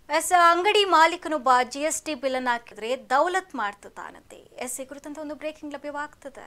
S ಅಂಗಡಿ ಮಾಲೀಕನೊಬ್ಬ G S T bill ಅನ್ನು ಹಾಕಿದ್ರೆ ದೌಲತ್ ಮಾಡ್ತದಾನಂತೆ ಎಸ್ ಈ ಕುರಿತಂತ ಒಂದು ಬ್ರೇಕಿಂಗ್ ಲಭ್ಯವಾಗ್ತದೆ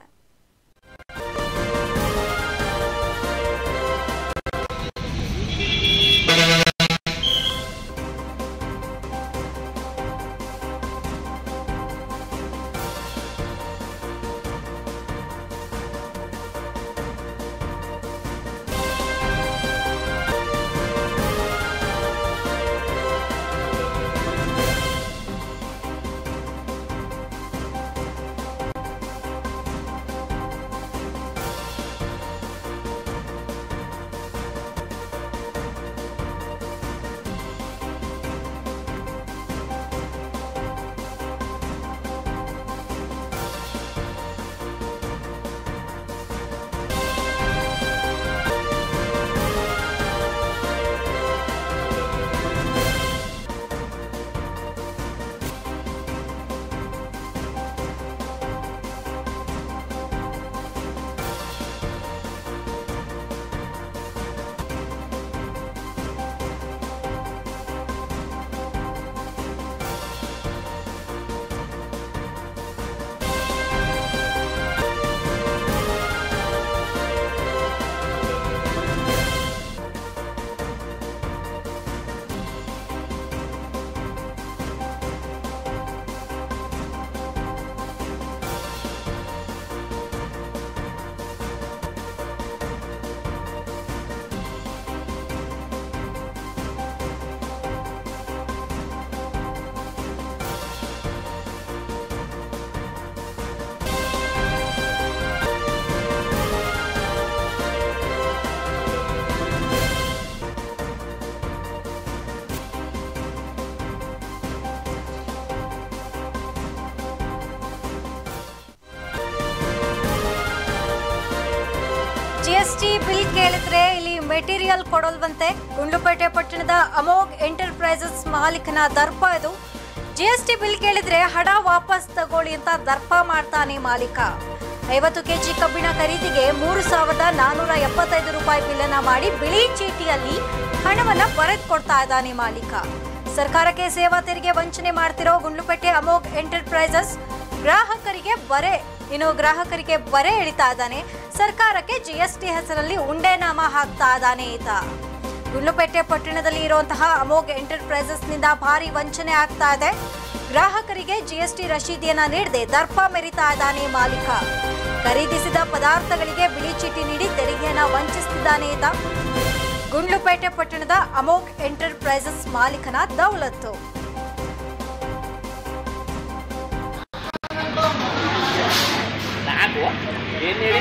ಜಿಎಸ್ಟಿ ಬಿಲ್ ಕೇಳಿದ್ರೆ ಇಲ್ಲಿ ಮೆಟೀರಿಯಲ್ ಕೊಡಲ್ವಂತೆ ಗುಂಡ್ಲುಪೇಟೆ ಪಟ್ಟಣದ ಅಮೋಘ್ ಎಂಟರ್ಪ್ರೈಸಸ್ ಮಾಲೀಕನ ದರ್ಪ ಇದು ಜಿಎಸ್ಟಿ ಬಿಲ್ ಕೇಳಿದ್ರೆ ಹಣ ವಾಪಸ್ ತಗೊಳ್ಳಿ ಅಂತ ದರ್ಪ ಮಾಡ್ತಾನೆ ಮಾಲೀಕ ಐವತ್ತು ಕೆಜಿ ಕಬ್ಬಿಣ ಖರೀದಿಗೆ ಮೂರು ಸಾವಿರದ ನಾನೂರ ಎಪ್ಪತ್ತೈದು ರೂಪಾಯಿ ಬಿಲ್ಲನ್ನ ಮಾಡಿ ಬಿಳಿ ಚೀಟಿಯಲ್ಲಿ ಹಣವನ್ನ ಬರೆದು ಕೊಡ್ತಾ ಇದ್ದಾನೆ ಮಾಲೀಕ ಸರ್ಕಾರಕ್ಕೆ ಸೇವಾ ತೆರಿಗೆ ವಂಚನೆ ಮಾಡ್ತಿರೋ ಗುಂಡ್ಲುಪೇಟೆ ಅಮೋಘ್ ಎಂಟರ್ಪ್ರೈಸಸ್ ಗ್ರಾಹಕರಿಗೆ ಬರೆ ಇನ್ನು ಗ್ರಾಹಕರಿಗೆ ಬರೆ ಎಳಿತಾ ಇದ್ದಾನೆ ಸರ್ಕಾರಕ್ಕೆ ಜಿಎಸ್ಟಿ ಹೆಸರಲ್ಲಿ ಉಂಡೆನಾಮ ಹಾಕ್ತಾ ಇದ್ದಾನೆ ಈತ ಗುಂಡ್ಲುಪೇಟೆ ಪಟ್ಟಣದಲ್ಲಿ ಇರುವಂತಹ ಅಮೋಘ್ ಎಂಟರ್ಪ್ರೈಸಸ್ ನಿಂದ ಭಾರಿ ವಂಚನೆ ಆಗ್ತಾ ಇದೆ ಗ್ರಾಹಕರಿಗೆ ಜಿಎಸ್ಟಿ ರಶೀದಿಯನ್ನ ನೀಡದೆ ದರ್ಪ ಮೆರಿತಾ ಇದ್ದಾನೆ ಮಾಲೀಕ ಖರೀದಿಸಿದ ಪದಾರ್ಥಗಳಿಗೆ ಬಿಳಿ ಚೀಟಿ ನೀಡಿ ತೆರಿಗೆಯನ್ನ ವಂಚಿಸುತ್ತಿದ್ದಾನೆ ಈತ ಗುಂಡ್ಲುಪೇಟೆ ಪಟ್ಟಣದ ಅಮೋಘ್ ಎಂಟರ್ಪ್ರೈಸಸ್ ಮಾಲೀಕನ ದೌಲತ್ತು ನಾಲ್ಕು ಏನು ಹೇಳಿ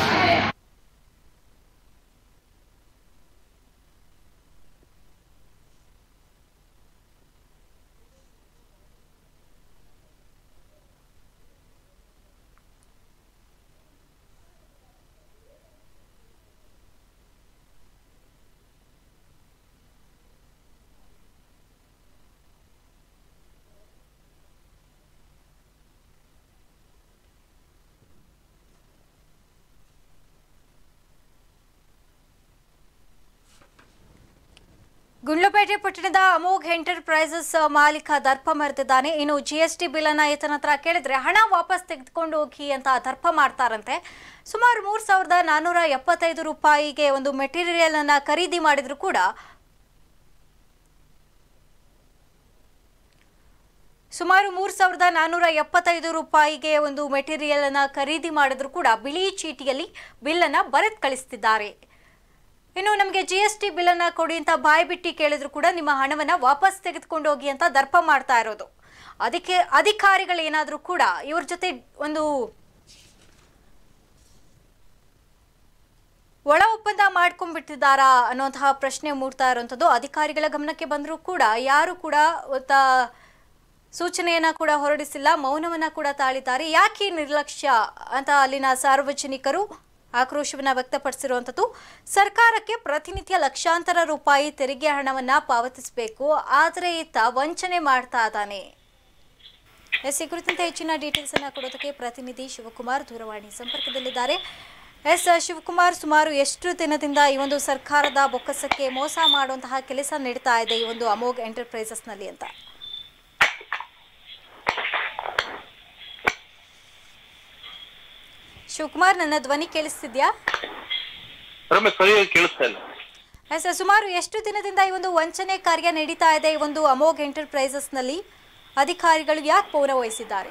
ಗುಂಡ್ಲುಪೇಟೆ ಪಟ್ಟಣದ ಅಮೋಘ್ ಎಂಟರ್ಪ್ರೈಸಸ್ ಮಾಲೀಕ ದರ್ಪ ಮೆರೆದಿದ್ದಾನೆ ಇನ್ನು ಜಿಎಸ್ಟಿ ಬಿಲ್ ಅನ್ನ ಈತನ ಹತ್ರ ಕೇಳಿದ್ರೆ ಹಣ ವಾಪಸ್ ತೆಗೆದುಕೊಂಡು ಹೋಗಿ ಅಂತ ದರ್ಪ ಮಾಡ್ತಾರಂತೆ ಸುಮಾರು ಮೂರ್ ಸಾವಿರದ ನಾನ್ನೂರ ಎಪ್ಪತ್ತೈದು ರೂಪಾಯಿಗೆ ಒಂದು ಮೆಟೀರಿಯಲ್ ಅನ್ನ ಖರೀದಿ ಮಾಡಿದ್ರು ಕೂಡ ಸುಮಾರು ಮೂರ್ ಸಾವಿರದ ನಾನ್ನೂರ ಎಪ್ಪತ್ತೈದು ರೂಪಾಯಿಗೆ ಒಂದು ಮೆಟೀರಿಯಲ್ ಅನ್ನ ಖರೀದಿ ಮಾಡಿದ್ರು ಕೂಡ ಬಿಳಿ ಚೀಟಿಯಲ್ಲಿ ಬಿಲ್ ಅನ್ನ ಬರೆದು ಕಳಿಸ್ತಿದ್ದಾರೆ ಇನ್ನು ನಮಗೆ ಜಿ ಎಸ್ ಟಿ ಬಿಲ್ ಅನ್ನ ಕೊಡಿ ಅಂತ ಬಾಯಿ ಬಿಟ್ಟು ಕೇಳಿದ್ರು ಕೂಡ ನಿಮ್ಮ ಹಣವನ್ನ ವಾಪಸ್ ತೆಗೆದುಕೊಂಡು ಹೋಗಿ ಅಂತ ದರ್ಪ ಮಾಡ್ತಾ ಇರೋದು ಅದಕ್ಕೆ ಅಧಿಕಾರಿಗಳು ಏನಾದರೂ ಕೂಡ ಇವ್ರ ಜೊತೆ ಒಂದು ಒಳ ಒಪ್ಪಂದ ಮಾಡ್ಕೊಂಡ್ಬಿಟ್ಟಿದ್ದಾರಾ ಅನ್ನುವಂತಹ ಪ್ರಶ್ನೆ ಮೂಡ್ತಾ ಇರುವಂಥದ್ದು ಅಧಿಕಾರಿಗಳ ಗಮನಕ್ಕೆ ಬಂದರೂ ಕೂಡ ಯಾರು ಕೂಡ ಒತ್ತ ಸೂಚನೆಯನ್ನ ಕೂಡ ಹೊರಡಿಸಿಲ್ಲ ಮೌನವನ್ನ ಕೂಡ ತಾಳಿದ್ದಾರೆ ಯಾಕೆ ಈ ನಿರ್ಲಕ್ಷ್ಯ ಅಂತ ಅಲ್ಲಿನ ಸಾರ್ವಜನಿಕರು ಆಕ್ರೋಶವನ್ನ ವ್ಯಕ್ತಪಡಿಸಿರುವಂಥದ್ದು ಸರ್ಕಾರಕ್ಕೆ ಪ್ರತಿನಿತ್ಯ ಲಕ್ಷಾಂತರ ರೂಪಾಯಿ ತೆರಿಗೆ ಹಣವನ್ನ ಪಾವತಿಸಬೇಕು ಆದರೆ ಈತ ವಂಚನೆ ಮಾಡ್ತಾ ಇದ್ದಾನೆ ಎಸ್ ಈ ಕುರಿತಂತೆ ಹೆಚ್ಚಿನ ಡೀಟೇಲ್ಸ್ ಅನ್ನ ಕೊಡೋದಕ್ಕೆ ಪ್ರತಿನಿಧಿ ಶಿವಕುಮಾರ್ ದೂರವಾಣಿ ಸಂಪರ್ಕದಲ್ಲಿದ್ದಾರೆ ಎಸ್ ಶಿವಕುಮಾರ್ ಸುಮಾರು ಎಷ್ಟು ದಿನದಿಂದ ಈ ಒಂದು ಸರ್ಕಾರದ ಬೊಕ್ಕಸಕ್ಕೆ ಮೋಸ ಮಾಡುವಂತಹ ಕೆಲಸ ನಡೀತಾ ಇದೆ ಈ ಒಂದು ಅಮೋಘ್ ಎಂಟರ್ಪ್ರೈಸಸ್ನಲ್ಲಿ ಅಂತ ಶಿವಕುಮಾರ್ ನನ್ನ ಧ್ವನಿ ಕೇಳಿಸ್ತಿದ್ಯಾ ರಮೇಶ್ ಸರಿಯಾಗಿ ಕೇಳಿಸ್ತಾ ಇಲ್ಲ ಎಸ್ ಸುಮಾರು ಎಷ್ಟು ದಿನದಿಂದ ಈ ಒಂದು ವಂಚನೆ ಕಾರ್ಯ ನಡೀತಾ ಇದೆ ಈ ಒಂದು ಅಮೋಘ್ ಎಂಟರ್ಪ್ರೈಸಸ್ನಲ್ಲಿ ಅಧಿಕಾರಿಗಳು ಯಾಕೆ ಮೌನ ವಹಿಸಿದ್ದಾರೆ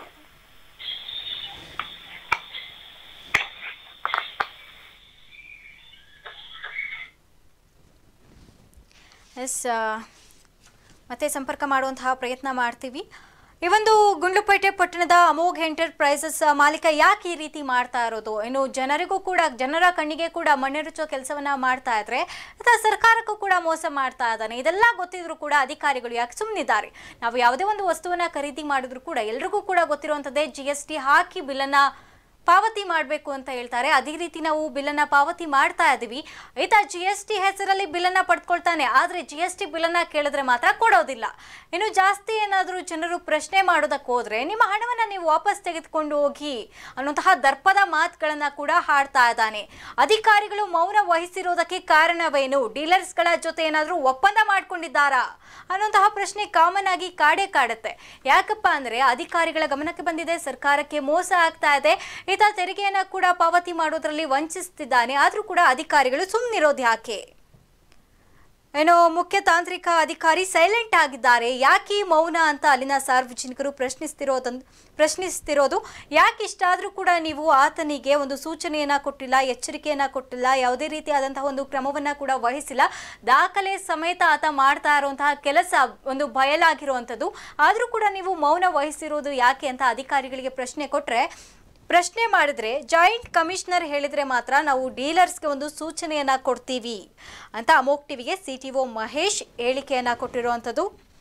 ಎಸ್ ಮತ್ತೆ ಸಂಪರ್ಕ ಮಾಡುವಂತಹ ಪ್ರಯತ್ನ ಮಾಡ್ತೀವಿ ಈ ಒಂದು ಗುಂಡ್ಲುಪೇಟೆ ಪಟ್ಟಣದ ಅಮೋಘ್ ಎಂಟರ್ಪ್ರೈಸಸ್ ಮಾಲೀಕ ಯಾಕೆ ಈ ರೀತಿ ಮಾಡ್ತಾ ಇರೋದು ಇನ್ನು ಜನರಿಗೂ ಕೂಡ ಜನರ ಕಣ್ಣಿಗೆ ಕೂಡ ಮಣ್ಣೆರಚೋ ಕೆಲಸವನ್ನ ಮಾಡ್ತಾ ಇದ್ರೆ ಅಥವಾ ಸರ್ಕಾರಕ್ಕೂ ಕೂಡ ಮೋಸ ಮಾಡ್ತಾ ಇದ್ದಾನೆ ಇದೆಲ್ಲ ಗೊತ್ತಿದ್ರು ಕೂಡ ಅಧಿಕಾರಿಗಳು ಯಾಕೆ ಸುಮ್ಮನಿದ್ದಾರೆ ನಾವು ಯಾವುದೇ ಒಂದು ವಸ್ತುವನ್ನ ಖರೀದಿ ಮಾಡಿದ್ರು ಕೂಡ ಎಲ್ರಿಗೂ ಕೂಡ ಗೊತ್ತಿರುವಂಥದ್ದೇ ಜಿ ಎಸ್ ಟಿ ಹಾಕಿ ಬಿಲ್ಲನ್ನ ಪಾವತಿ ಮಾಡಬೇಕು ಅಂತ ಹೇಳ್ತಾರೆ ಅದೇ ರೀತಿ ನಾವು ಬಿಲ್ಲನ್ನ ಪಾವತಿ ಮಾಡ್ತಾ ಇದ್ದೀವಿ ಈತ ಜಿ ಎಸ್ ಟಿ ಹೆಸರಲ್ಲಿ ಬಿಲ್ಲನ್ನ ಪಡ್ಕೊಳ್ತಾನೆ ಆದರೆ ಜಿ ಎಸ್ ಟಿ ಬಿಲ್ಲನ್ನ ಕೇಳಿದ್ರೆ ಮಾತ್ರ ಕೊಡೋದಿಲ್ಲ ಇನ್ನು ಜಾಸ್ತಿ ಏನಾದರೂ ಜನರು ಪ್ರಶ್ನೆ ಮಾಡೋದಕ್ಕೆ ಹೋದ್ರೆ ನಿಮ್ಮ ಹಣವನ್ನ ನೀವು ವಾಪಸ್ ತೆಗೆದುಕೊಂಡು ಹೋಗಿ ಅನ್ನುವಂತಹ ದರ್ಪದ ಮಾತುಗಳನ್ನ ಕೂಡ ಹಾಡ್ತಾ ಇದ್ದಾನೆ ಅಧಿಕಾರಿಗಳು ಮೌನ ವಹಿಸಿರೋದಕ್ಕೆ ಕಾರಣವೇನು ಡೀಲರ್ಸ್ಗಳ ಜೊತೆ ಏನಾದರೂ ಒಪ್ಪಂದ ಮಾಡ್ಕೊಂಡಿದ್ದಾರಾ ಅನ್ನುವಂತಹ ಪ್ರಶ್ನೆ ಕಾಮನ್ ಆಗಿ ಕಾಡೇ ಕಾಡುತ್ತೆ ಯಾಕಪ್ಪ ಅಂದ್ರೆ ಅಧಿಕಾರಿಗಳ ಗಮನಕ್ಕೆ ಬಂದಿದೆ ಸರ್ಕಾರಕ್ಕೆ ಮೋಸ ಆಗ್ತಾ ಇದೆ ಈತ ತೆರಿಗೆಯನ್ನ ಕೂಡ ಪಾವತಿ ಮಾಡೋದ್ರಲ್ಲಿ ವಂಚಿಸ್ತಿದ್ದಾನೆ ಆದ್ರೂ ಕೂಡ ಅಧಿಕಾರಿಗಳು ಸುಮ್ಮನಿರೋದು ಯಾಕೆ ಏನೋ ಮುಖ್ಯ ತಾಂತ್ರಿಕ ಅಧಿಕಾರಿ ಸೈಲೆಂಟ್ ಆಗಿದ್ದಾರೆ ಯಾಕೆ ಈ ಮೌನ ಅಂತ ಅಲ್ಲಿನ ಸಾರ್ವಜನಿಕರು ಪ್ರಶ್ನಿಸ್ತಿರೋದನ್ ಪ್ರಶ್ನಿಸ್ತಿರೋದು ಯಾಕೆ ಇಷ್ಟಾದರೂ ಕೂಡ ನೀವು ಆತನಿಗೆ ಒಂದು ಸೂಚನೆಯನ್ನ ಕೊಟ್ಟಿಲ್ಲ ಎಚ್ಚರಿಕೆಯನ್ನ ಕೊಟ್ಟಿಲ್ಲ ಯಾವುದೇ ರೀತಿಯಾದಂತಹ ಒಂದು ಕ್ರಮವನ್ನ ಕೂಡ ವಹಿಸಿಲ್ಲ ದಾಖಲೆ ಸಮೇತ ಆತ ಮಾಡ್ತಾ ಇರುವಂತಹ ಕೆಲಸ ಒಂದು ಬಯಲಾಗಿರುವಂಥದ್ದು ಆದರೂ ಕೂಡ ನೀವು ಮೌನ ವಹಿಸಿರೋದು ಯಾಕೆ ಅಂತ ಅಧಿಕಾರಿಗಳಿಗೆ ಪ್ರಶ್ನೆ ಕೊಟ್ಟರೆ ಪ್ರಶ್ನೆ ಮಾಡಿದ್ರೆ ಜಾಯಿಂಟ್ ಕಮಿಷನರ್ ಹೇಳಿದ್ರೆ ಮಾತ್ರ ನಾವು ಡೀಲರ್ಸ್ಗೆ ಒಂದು ಸೂಚನೆಯನ್ನ ಕೊಡ್ತೀವಿ ಅಂತ ಅಮೋಕ್ ಟಿವಿಗೆ ಸಿ ಟಿ ಒ ಮಹೇಶ್ ಹೇಳಿಕೆಯನ್ನ ಕೊಟ್ಟಿರುವಂಥದ್ದು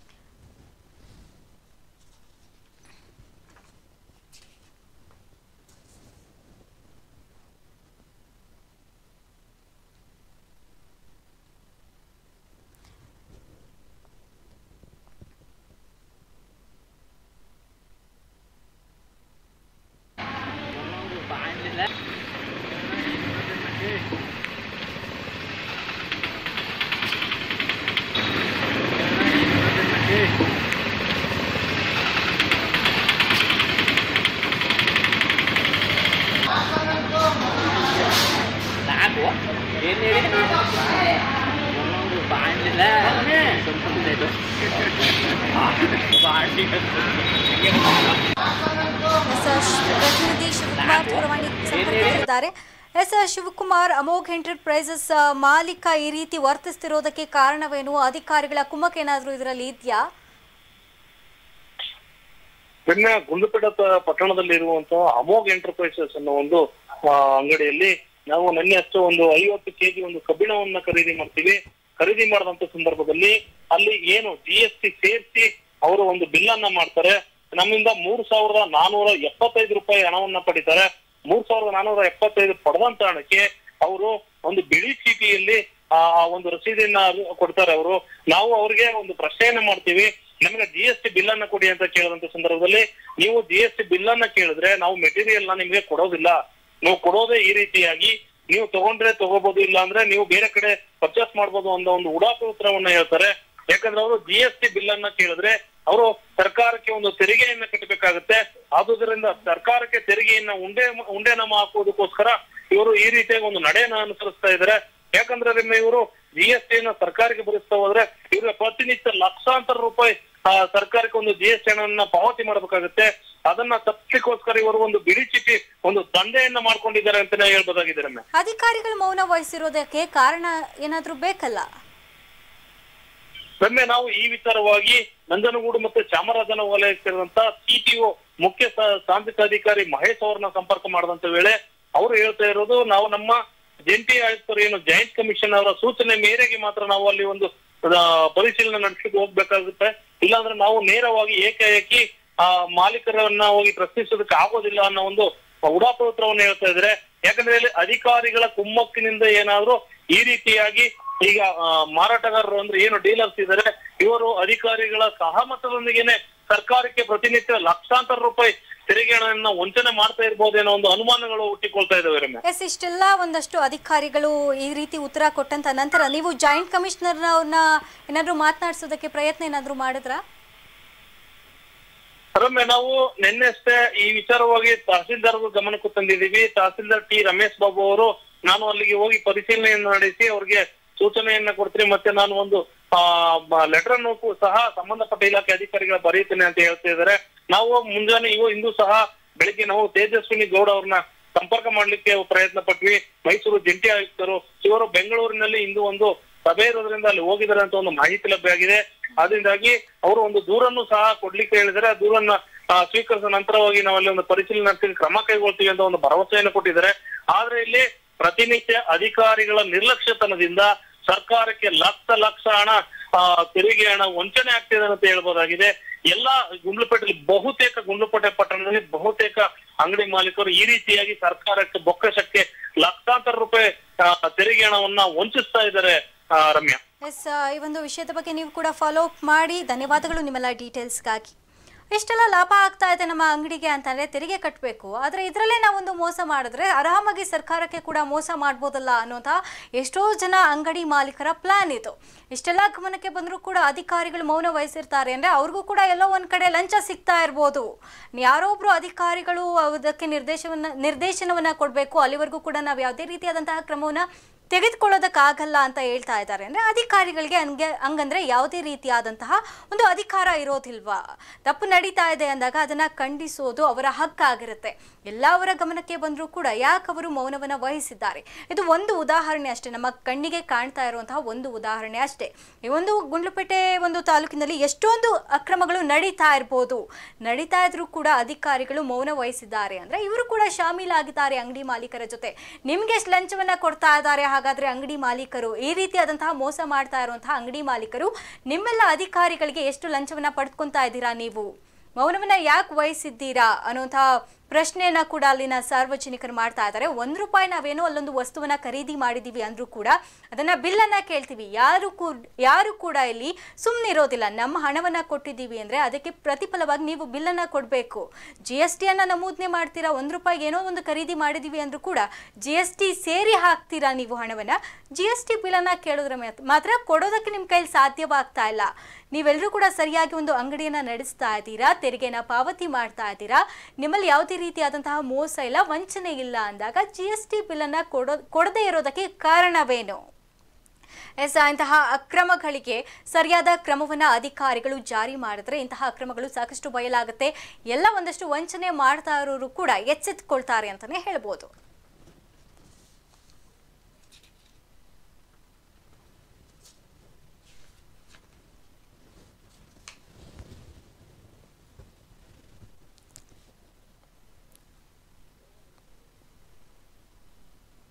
ಸಾಕು ಏನ್ ಹೇಳಿ ಬಾಂಡಿಲ್ಲ ಇದು ಬಾಂಡಿ ಎಸ್ ಪ್ರತಿನಿಧಿ ಶಿವಕುಮಾರ್ ದೂರವಾಣಿ ಸಂಪರ್ಕದಲ್ಲಿದ್ದಾರೆ ಎಸ್ ಶಿವಕುಮಾರ್ ಅಮೋಘ್ ಎಂಟರ್ಪ್ರೈಸಸ್ ಮಾಲೀಕ ಈ ರೀತಿ ವರ್ತಿಸ್ತಿರೋದಕ್ಕೆ ಕಾರಣವೇನು ಅಧಿಕಾರಿಗಳ ಕುಮ್ಮಕ್ ಏನಾದರೂ ಇದರಲ್ಲಿ ಇದೆಯಾ ನಿನ್ನೆ ಗುಂಡ್ಲುಪೇಟೆ ಪ- ಪಟ್ಟಣದಲ್ಲಿ ಇರುವಂತಹ ಅಮೋಘ್ ಎಂಟರ್ಪ್ರೈಸಸ್ ಅನ್ನೋ ಒಂದು ಆ, ಅಂಗಡಿಯಲ್ಲಿ ನಾವು ನಿನ್ನೆ ಅಷ್ಟು ಒಂದು ಐವತ್ತು ಕೆಜಿ ಒಂದು ಕಬ್ಬಿಣವನ್ನ ಖರೀದಿ ಮಾಡ್ತೀವಿ ಖರೀದಿ ಮಾಡಿದಂತ ಸಂದರ್ಭದಲ್ಲಿ ಅಲ್ಲಿ ಏನು ಜಿ ಎಸ್ ಟಿ ಸೇರಿಸಿ ಅವರು ಒಂದು ಬಿಲ್ ಅನ್ನ ಮಾಡ್ತಾರೆ ನಮ್ಮಿಂದ ಮೂರ್ ಸಾವಿರದ ನಾನೂರ ಎಪ್ಪತ್ತೈದು ರೂಪಾಯಿ ಹಣವನ್ನ ಪಡಿತಾರೆ ಮೂರ್ ಸಾವಿರದ ನಾನೂರ ಎಪ್ಪತ್ತೈದು ಪಡೆದಂತ ಹಣಕ್ಕೆ ಅವರು ಒಂದು ಬಿಳಿ ಚೀಟಿಯಲ್ಲಿ ಆ ಆ ಒಂದು ರಸೀದಿಯನ್ನ ಕೊಡ್ತಾರೆ ಅವರು ನಾವು ಅವ್ರಿಗೆ ಒಂದು ಪ್ರಶ್ನೆಯನ್ನ ಮಾಡ್ತೀವಿ ನಮಗೆ ಜಿ ಎಸ್ ಟಿ ಬಿಲ್ ಅನ್ನ ಕೊಡಿ ಅಂತ ಕೇಳಿದಂತ ಸಂದರ್ಭದಲ್ಲಿ ನೀವು ಜಿ ಎಸ್ ಟಿ ಬಿಲ್ ಅನ್ನ ಕೇಳಿದ್ರೆ ನಾವು ಮೆಟೀರಿಯಲ್ ನ ನಿಮ್ಗೆ ಕೊಡೋದಿಲ್ಲ ನೀವು ಕೊಡೋದೇ ಈ ರೀತಿಯಾಗಿ ನೀವು ತಗೊಂಡ್ರೆ ತಗೋಬಹುದು ಇಲ್ಲ ಅಂದ್ರೆ ನೀವು ಬೇರೆ ಕಡೆ ಪರ್ಚೇಸ್ ಮಾಡ್ಬೋದು ಅನ್ನೋ ಒಂದು ಉಡಾಪಿ ಉತ್ತರವನ್ನ ಹೇಳ್ತಾರೆ ಯಾಕಂದ್ರೆ ಅವರು ಜಿ ಎಸ್ ಟಿ ಬಿಲ್ ಅನ್ನ ಕೇಳಿದ್ರೆ ಅವರು ಸರ್ಕಾರಕ್ಕೆ ಒಂದು ತೆರಿಗೆಯನ್ನ ಕಟ್ಟಬೇಕಾಗುತ್ತೆ ಆದುದರಿಂದ ಸರ್ಕಾರಕ್ಕೆ ತೆರಿಗೆಯನ್ನ ಉಂಡೆ ಉಂಡೆನಮ ಹಾಕುವುದಕ್ಕೋಸ್ಕರ ಇವರು ಈ ರೀತಿಯಾಗಿ ಒಂದು ನಡೆಯನ್ನ ಅನುಸರಿಸ್ತಾ ಇದ್ದಾರೆ ಯಾಕಂದ್ರೆ ನಿಮ್ಮ ಇವರು ಜಿ ಎಸ್ ಟಿ ಸರ್ಕಾರಕ್ಕೆ ಭರಿಸ್ತಾ ಹೋದ್ರೆ ಇವ್ರಿಗೆ ಪ್ರತಿನಿತ್ಯ ಲಕ್ಷಾಂತರ ರೂಪಾಯಿ ಆ, ಸರ್ಕಾರಕ್ಕೆ ಒಂದು ಜಿ ಎಸ್ ಟಿ ಹಣವನ್ನ ಪಾವತಿ ಮಾಡಬೇಕಾಗುತ್ತೆ ಅದನ್ನ ತಪ್ಪಿಸಲಿಕ್ಕೋಸ್ಕರ ಇವರು ಒಂದು ಬಿಳಿ ಚೀಟಿ ಒಂದು ದಂಧೆಯನ್ನ ಮಾಡ್ಕೊಂಡಿದ್ದಾರೆ ಅಂತಾನೆ ಹೇಳ್ಬೋದಾಗಿದೆ ರಮ್ಯ ಅಧಿಕಾರಿಗಳು ಮೌನ ವಹಿಸಿರೋದಕ್ಕೆ ಕಾರಣ ಏನಾದರೂ ಬೇಕಲ್ಲ ಒಮ್ಮೆ ನಾವು ಈ ವಿಚಾರವಾಗಿ ನಂಜನಗೂಡು ಮತ್ತೆ ಚಾಮರಾಜನ ವಲಯಕ್ಕೆ ಸೇರಿದಂತ ಸಿಟಿಒ ಮುಖ್ಯ ಸ- ತಾಂತ್ರಿಕ ಅಧಿಕಾರಿ ಮಹೇಶ್ ಅವರನ್ನ ಸಂಪರ್ಕ ಮಾಡಿದಂತ ವೇಳೆ ಅವರು ಹೇಳ್ತಾ ಇರೋದು ನಾವು ನಮ್ಮ ಜಂಟಿ ಆಯುಕ್ತರು ಏನು ಜಾಯಿಂಟ್ ಕಮಿಷನ್ ಅವರ ಸೂಚನೆ ಮೇರೆಗೆ ಮಾತ್ರ ನಾವು ಅಲ್ಲಿ ಒಂದು ಆ, ಪರಿಶೀಲನೆ ನಡೆಸಿದ್ದು ಹೋಗ್ಬೇಕಾಗುತ್ತೆ ಇಲ್ಲಾಂದ್ರೆ ನಾವು ನೇರವಾಗಿ ಏಕಾಏಕಿ ಆ ಮಾಲೀಕರನ್ನ ಹೋಗಿ ಪ್ರಶ್ನಿಸೋದಕ್ಕೆ ಆಗೋದಿಲ್ಲ ಅನ್ನೋ ಒಂದು ಉಡಾಪತ್ರವನ್ನು ಹೇಳ್ತಾ ಇದ್ರೆ ಯಾಕಂದ್ರೆ ಇಲ್ಲಿ ಅಧಿಕಾರಿಗಳ ಕುಮ್ಮಕ್ಕಿನಿಂದ ಏನಾದ್ರೂ ಈ ರೀತಿಯಾಗಿ ಈಗ ಆ, ಮಾರಾಟಗಾರರು ಅಂದ್ರೆ ಏನು ಡೀಲರ್ಸ್ ಇದ್ದಾರೆ ಇವರು ಅಧಿಕಾರಿಗಳ ಸಹಮತದೊಂದಿಗೆನೆ ಸರ್ಕಾರಕ್ಕೆ ಪ್ರತಿನಿತ್ಯ ಲಕ್ಷಾಂತರ ರೂಪಾಯಿ ತೆರಿಗೆ ಹಣವನ್ನ ವಂಚನೆ ಮಾಡ್ತಾ ಇರ್ಬೋದೇನೋ ಒಂದು ಅನುಮಾನಗಳು ಹುಟ್ಟಿಕೊಳ್ತಾ ಇದಾವೆ ರಮ್ಯ ಎಸ್ ಇಷ್ಟೆಲ್ಲ ಒಂದಷ್ಟು ಅಧಿಕಾರಿಗಳು ಈ ರೀತಿ ಉತ್ತರ ಕೊಟ್ಟಂತ ನಂತರ ನೀವು ಜಾಯಿಂಟ್ ಕಮಿಷನರ್ನ ಏನಾದ್ರು ಮಾತನಾಡಿಸೋದಕ್ಕೆ ಪ್ರಯತ್ನ ಏನಾದ್ರು ಮಾಡಿದ್ರಾ ರಮ್ಯ ನಾವು ನಿನ್ನೆ ಅಷ್ಟೇ ಈ ವಿಚಾರವಾಗಿ ತಹಸೀಲ್ದಾರ್ ಗಮನಕ್ಕೂ ತಂದಿದ್ದೀವಿ ತಹಸೀಲ್ದಾರ್ ಟಿ ರಮೇಶ್ ಬಾಬು ಅವರು ನಾನು ಅಲ್ಲಿಗೆ ಹೋಗಿ ಪರಿಶೀಲನೆಯನ್ನು ನಡೆಸಿ ಅವ್ರಿಗೆ ಸೂಚನೆಯನ್ನ ಕೊಡ್ತೀನಿ ಮತ್ತೆ ನಾನು ಒಂದು ಆ ಲೆಟರ್ ಅನ್ನು ಕೂ- ಸಹ ಸಂಬಂಧಪಟ್ಟ ಇಲಾಖೆ ಅಧಿಕಾರಿಗಳ ಬರೆಯುತ್ತೇನೆ ಅಂತ ಹೇಳ್ತಾ ಇದ್ದಾರೆ ನಾವು ಮುಂಜಾನೆ ಇವು ಇಂದು ಸಹ ಬೆಳಿಗ್ಗೆ ನಾವು ತೇಜಸ್ವಿನಿ ಗೌಡ ಅವ್ರನ್ನ ಸಂಪರ್ಕ ಮಾಡ್ಲಿಕ್ಕೆ ಪ್ರಯತ್ನ ಪಟ್ವಿ ಮೈಸೂರು ಜಂಟಿ ಆಯುಕ್ತರು ಇವರು ಬೆಂಗಳೂರಿನಲ್ಲಿ ಇಂದು ಒಂದು ಸಭೆ ಇರೋದ್ರಿಂದ ಅಲ್ಲಿ ಹೋಗಿದ್ದಾರೆ ಅಂತ ಒಂದು ಮಾಹಿತಿ ಲಭ್ಯ ಆಗಿದೆ ಅದರಿಂದಾಗಿ ಅವರು ಒಂದು ದೂರನ್ನು ಸಹ ಕೊಡ್ಲಿಕ್ಕೆ ಹೇಳಿದರೆ ಆ ದೂರನ್ನ ಆ, ಸ್ವೀಕರಿಸಿದ ನಂತರವಾಗಿ ನಾವು ಅಲ್ಲಿ ಒಂದು ಪರಿಶೀಲನೆ ನಡೆಸಿ ಕ್ರಮ ಕೈಗೊಳ್ತೀವಿ ಅಂತ ಒಂದು ಭರವಸೆಯನ್ನು ಕೊಟ್ಟಿದ್ದಾರೆ ಆದ್ರೆ ಇಲ್ಲಿ ಪ್ರತಿನಿತ್ಯ ಅಧಿಕಾರಿಗಳ ನಿರ್ಲಕ್ಷ್ಯತನದಿಂದ ಸರ್ಕಾರಕ್ಕೆ ಲಕ್ಷ ಲಕ್ಷ ಹಣ ಆ, ತೆರಿಗೆ ಹಣ ವಂಚನೆ ಆಗ್ತಿದೆ ಅಂತ ಹೇಳ್ಬೋದಾಗಿದೆ ಎಲ್ಲಾ ಗುಂಡ್ಲುಪೇಟೆಯಲ್ಲಿ ಬಹುತೇಕ ಗುಂಡ್ಲುಪೇಟೆ ಪಟ್ಟಣದಲ್ಲಿ ಬಹುತೇಕ ಅಂಗಡಿ ಮಾಲೀಕರು ಈ ರೀತಿಯಾಗಿ ಸರ್ಕಾರಕ್ಕೆ ಬೊಕ್ಕಸಕ್ಕೆ ಲಕ್ಷಾಂತರ ರೂಪಾಯಿ ಆ, ತೆರಿಗೆ ಹಣವನ್ನ ವಂಚಿಸ್ತಾ ಇದ್ದಾರೆ ಆ, ರಮ್ಯಾ ಎಸ್ ಈ ಒಂದು ವಿಷಯದ ಬಗ್ಗೆ ನೀವು ಕೂಡ ಫಾಲೋ ಅಪ್ ಮಾಡಿ ಧನ್ಯವಾದಗಳು ನಿಮ್ಮೆಲ್ಲ ಡೀಟೇಲ್ಸ್ಗಾಗಿ ಇಷ್ಟೆಲ್ಲ ಲಾಭ ಆಗ್ತಾ ಇದೆ ನಮ್ಮ ಅಂಗಡಿಗೆ ಅಂತಂದರೆ ತೆರಿಗೆ ಕಟ್ಟಬೇಕು ಆದರೆ ಇದರಲ್ಲೇ ನಾವೊಂದು ಮೋಸ ಮಾಡಿದ್ರೆ ಆರಾಮಾಗಿ ಸರ್ಕಾರಕ್ಕೆ ಕೂಡ ಮೋಸ ಮಾಡ್ಬೋದಲ್ಲ ಅನ್ನೋಂಥ ಎಷ್ಟೋ ಜನ ಅಂಗಡಿ ಮಾಲೀಕರ ಪ್ಲಾನ್ ಇದು ಇಷ್ಟೆಲ್ಲ ಗಮನಕ್ಕೆ ಬಂದರೂ ಕೂಡ ಅಧಿಕಾರಿಗಳು ಮೌನ ವಹಿಸಿರ್ತಾರೆ ಅಂದರೆ ಅವ್ರಿಗೂ ಕೂಡ ಎಲ್ಲೋ ಒಂದು ಕಡೆ ಲಂಚ ಸಿಗ್ತಾ ಇರ್ಬೋದು ಯಾರೋ ಒಬ್ರು ಅಧಿಕಾರಿಗಳು ಅದಕ್ಕೆ ನಿರ್ದೇಶವನ್ನ ನಿರ್ದೇಶನವನ್ನ ಕೊಡಬೇಕು ಅಲ್ಲಿವರೆಗೂ ಕೂಡ ನಾವು ಯಾವುದೇ ರೀತಿಯಾದಂತಹ ಕ್ರಮವನ್ನು ತೆಗೆದುಕೊಳ್ಳೋದಕ್ಕಾಗಲ್ಲ ಅಂತ ಹೇಳ್ತಾ ಇದ್ದಾರೆ ಅಂದರೆ ಅಧಿಕಾರಿಗಳಿಗೆ ಹಂಗೆ ಹಂಗಂದ್ರೆ ಯಾವುದೇ ರೀತಿಯಾದಂತಹ ಒಂದು ಅಧಿಕಾರ ಇರೋದಿಲ್ವಾ ತಪ್ಪು ನಡೀತಾ ಇದೆ ಅಂದಾಗ ಅದನ್ನು ಖಂಡಿಸೋದು ಅವರ ಹಕ್ಕಾಗಿರುತ್ತೆ ಎಲ್ಲ ಅವರ ಗಮನಕ್ಕೆ ಬಂದರೂ ಕೂಡ ಯಾಕೆ ಅವರು ಮೌನವನ್ನು ವಹಿಸಿದ್ದಾರೆ ಇದು ಒಂದು ಉದಾಹರಣೆ ಅಷ್ಟೇ ನಮ್ಮ ಕಣ್ಣಿಗೆ ಕಾಣ್ತಾ ಇರುವಂತಹ ಒಂದು ಉದಾಹರಣೆ ಅಷ್ಟೇ ಈ ಒಂದು ಗುಂಡ್ಲುಪೇಟೆ ಒಂದು ತಾಲೂಕಿನಲ್ಲಿ ಎಷ್ಟೊಂದು ಅಕ್ರಮಗಳು ನಡೀತಾ ಇರ್ಬೋದು ನಡೀತಾ ಇದ್ರೂ ಕೂಡ ಅಧಿಕಾರಿಗಳು ಮೌನ ವಹಿಸಿದ್ದಾರೆ ಅಂದರೆ ಇವರು ಕೂಡ ಶಾಮೀಲಾಗಿದ್ದಾರೆ ಅಂಗಡಿ ಮಾಲೀಕರ ಜೊತೆ ನಿಮ್ಗೆ ಎಷ್ಟು ಲಂಚವನ್ನ ಕೊಡ್ತಾ ಇದ್ದಾರೆ ಹಾಗಾದ್ರೆ ಅಂಗಡಿ ಮಾಲೀಕರು ಈ ರೀತಿಯಾದಂತಹ ಮೋಸ ಮಾಡ್ತಾ ಇರುವಂತಹ ಅಂಗಡಿ ಮಾಲೀಕರು ನಿಮ್ಮೆಲ್ಲ ಅಧಿಕಾರಿಗಳಿಗೆ ಎಷ್ಟು ಲಂಚವನ್ನ ಪಡೆದುಕೊಂತಾ ಇದ್ದೀರಾ ನೀವು ಮೌನವನ್ನ ಯಾಕೆ ವಹಿಸಿದ್ದೀರಾ ಅನ್ನುವಂತಹ ಪ್ರಶ್ನೆಯನ್ನ ಕೂಡ ಅಲ್ಲಿನ ಸಾರ್ವಜನಿಕರು ಮಾಡ್ತಾ ಇದ್ದಾರೆ ಒಂದು ರೂಪಾಯಿ ನಾವೇನೋ ಅಲ್ಲೊಂದು ವಸ್ತುವನ್ನ ಖರೀದಿ ಮಾಡಿದೀವಿ ಅಂದ್ರೂ ಕೂಡ ಅದನ್ನ ಬಿಲ್ಲನ್ನ ಕೇಳ್ತೀವಿ ಯಾರು ಕೂಡ ಯಾರು ಕೂಡ ಇಲ್ಲಿ ಸುಮ್ಮನೆ ಇರೋದಿಲ್ಲ ನಮ್ಮ ಹಣವನ್ನ ಕೊಟ್ಟಿದ್ದೀವಿ ಅಂದ್ರೆ ಅದಕ್ಕೆ ಪ್ರತಿಫಲವಾಗಿ ನೀವು ಬಿಲ್ಲನ್ನ ಕೊಡಬೇಕು ಜಿ ಎಸ್ ಟಿಯನ್ನ ನಮೂದನೆ ಮಾಡ್ತೀರಾ ಒಂದು ರೂಪಾಯಿಗೆ ಏನೋ ಒಂದು ಖರೀದಿ ಮಾಡಿದೀವಿ ಅಂದ್ರೂ ಕೂಡ ಜಿ ಎಸ್ ಟಿ ಸೇರಿ ಹಾಕ್ತೀರಾ ನೀವು ಹಣವನ್ನ ಜಿ ಎಸ್ ಟಿ ಬಿಲ್ಲನ್ನ ಕೇಳಿದ್ರೆ ಮಾತ್- ಮಾತ್ರ ಕೊಡೋದಕ್ಕೆ ನಿಮ್ಮ ಕೈಲಿ ಸಾಧ್ಯವಾಗ್ತಾ ಇಲ್ಲ ನೀವೆಲ್ಲರೂ ಕೂಡ ಸರಿಯಾಗಿ ಒಂದು ಅಂಗಡಿಯನ್ನ ನಡೆಸ್ತಾ ಇದ್ದೀರಾ ತೆರಿಗೆನ ಪಾವತಿ ಮಾಡ್ತಾ ಇದ್ದೀರಾ ನಿಮ್ಮಲ್ಲಿ ಯಾವುದೇ ರೀತಿಯಾದಂತಹ ಮೋಸ ಇಲ್ಲ ವಂಚನೆ ಇಲ್ಲ ಅಂದಾಗ ಜಿ ಎಸ್ ಟಿ ಬಿಲ್ಲನ್ನ ಕೊಡೋ ಕೊಡದೇ ಇರೋದಕ್ಕೆ ಕಾರಣವೇನು ಎಸ್ ಇಂತಹ ಅಕ್ರಮಗಳಿಗೆ ಸರಿಯಾದ ಕ್ರಮವನ್ನ ಅಧಿಕಾರಿಗಳು ಜಾರಿ ಮಾಡಿದ್ರೆ ಇಂತಹ ಅಕ್ರಮಗಳು ಸಾಕಷ್ಟು ಬಯಲಾಗುತ್ತೆ ಎಲ್ಲ ಒಂದಷ್ಟು ವಂಚನೆ ಮಾಡ್ತಾ ಇರೋರು ಕೂಡ ಎಚ್ಚೆತ್ಕೊಳ್ತಾರೆ ಅಂತಾನೆ ಹೇಳ್ಬೋದು